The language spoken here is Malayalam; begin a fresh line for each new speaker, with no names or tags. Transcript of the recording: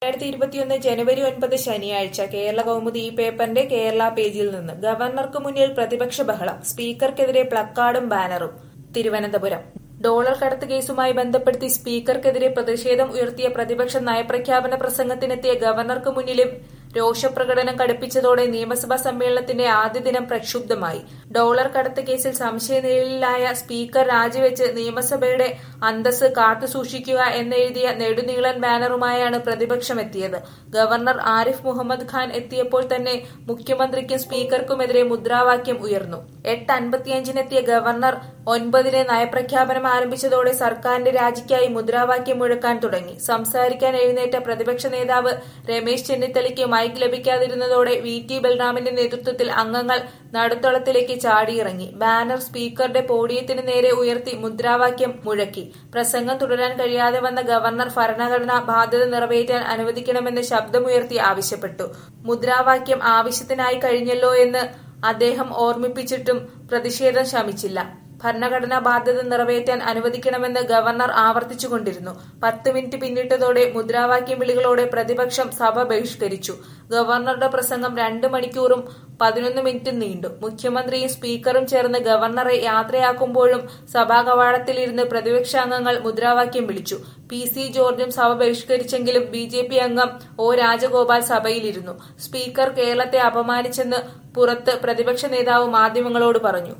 രണ്ടായിരത്തി ഇരുപത്തിയൊന്ന് ജനുവരി ഒൻപത് ശനിയാഴ്ച കേരള കൗമുദി ഈ പേപ്പറിന്റെ കേരള പേജിൽ നിന്ന് ഗവർണർക്ക് മുന്നിൽ പ്രതിപക്ഷ ബഹളം സ്പീക്കർക്കെതിരെ പ്ലക്കാർഡും ബാനറും തിരുവനന്തപുരം ഡോളർ കടത്ത് കേസുമായി ബന്ധപ്പെടുത്തി സ്പീക്കർക്കെതിരെ പ്രതിഷേധം ഉയർത്തിയ പ്രതിപക്ഷ നയപ്രഖ്യാപന പ്രസംഗത്തിനെത്തിയ ഗവർണർക്ക് മുന്നിലും രോഷപ്രകടനം കടുപ്പിച്ചതോടെ നിയമസഭാ സമ്മേളനത്തിന്റെ ആദ്യ ദിനം പ്രക്ഷുബ്ധമായി ഡോളർ കടത്ത് കേസിൽ സംശയനിഴലിലായ സ്പീക്കർ രാജിവെച്ച് നിയമസഭയുടെ അന്തസ് കാത്തുസൂക്ഷിക്കുക എന്നെഴുതിയ നെടുനീളൻ ബാനറുമായാണ് പ്രതിപക്ഷം എത്തിയത് ഗവർണർ ആരിഫ് മുഹമ്മദ് ഖാൻ എത്തിയപ്പോൾ തന്നെ മുഖ്യമന്ത്രിക്കും സ്പീക്കർക്കുമെതിരെ മുദ്രാവാക്യം ഉയർന്നു എട്ട് അൻപത്തിയഞ്ചിനെത്തിയ ഗവർണർ ഒൻപതിന് നയപ്രഖ്യാപനം ആരംഭിച്ചതോടെ സർക്കാരിന്റെ രാജിക്കായി മുദ്രാവാക്യം മുഴക്കാൻ തുടങ്ങി സംസാരിക്കാൻ എഴുന്നേറ്റ പ്രതിപക്ഷ നേതാവ് രമേശ് ചെന്നിത്തലയ്ക്ക് മൈക്ക് ലഭിക്കാതിരുന്നതോടെ വി ടി ബൽറാമിന്റെ നേതൃത്വത്തിൽ അംഗങ്ങൾ നടുത്തളത്തിലേക്ക് ചാടിയിറങ്ങി ബാനർ സ്പീക്കറുടെ പോഡിയത്തിന് നേരെ ഉയർത്തി മുദ്രാവാക്യം മുഴക്കി പ്രസംഗം തുടരാൻ കഴിയാതെ വന്ന ഗവർണർ ഭരണഘടനാ ബാധ്യത നിറവേറ്റാൻ അനുവദിക്കണമെന്ന് ശബ്ദമുയർത്തി ആവശ്യപ്പെട്ടു മുദ്രാവാക്യം ആവശ്യത്തിനായി കഴിഞ്ഞല്ലോ എന്ന് അദ്ദേഹം ഓർമ്മിപ്പിച്ചിട്ടും പ്രതിഷേധം ശമിച്ചില്ല ഭരണഘടനാ ബാധ്യത നിറവേറ്റാൻ അനുവദിക്കണമെന്ന് ഗവർണർ ആവർത്തിച്ചുകൊണ്ടിരുന്നു പത്ത് മിനിറ്റ് പിന്നിട്ടതോടെ മുദ്രാവാക്യം വിളികളോടെ പ്രതിപക്ഷം സഭ ബഹിഷ്കരിച്ചു ഗവർണറുടെ പ്രസംഗം രണ്ട് മണിക്കൂറും പതിനൊന്ന് മിനിറ്റും നീണ്ടു മുഖ്യമന്ത്രിയും സ്പീക്കറും ചേർന്ന് ഗവർണറെ യാത്രയാക്കുമ്പോഴും സഭാ കവാടത്തിലിരുന്ന് പ്രതിപക്ഷാംഗങ്ങൾ മുദ്രാവാക്യം വിളിച്ചു പി സി ജോർജും സഭ ബഹിഷ്കരിച്ചെങ്കിലും ബി ജെ പി അംഗം ഒ രാജഗോപാൽ സഭയിലിരുന്നു സ്പീക്കർ കേരളത്തെ അപമാനിച്ചെന്ന് പുറത്ത് പ്രതിപക്ഷ നേതാവ് മാധ്യമങ്ങളോട് പറഞ്ഞു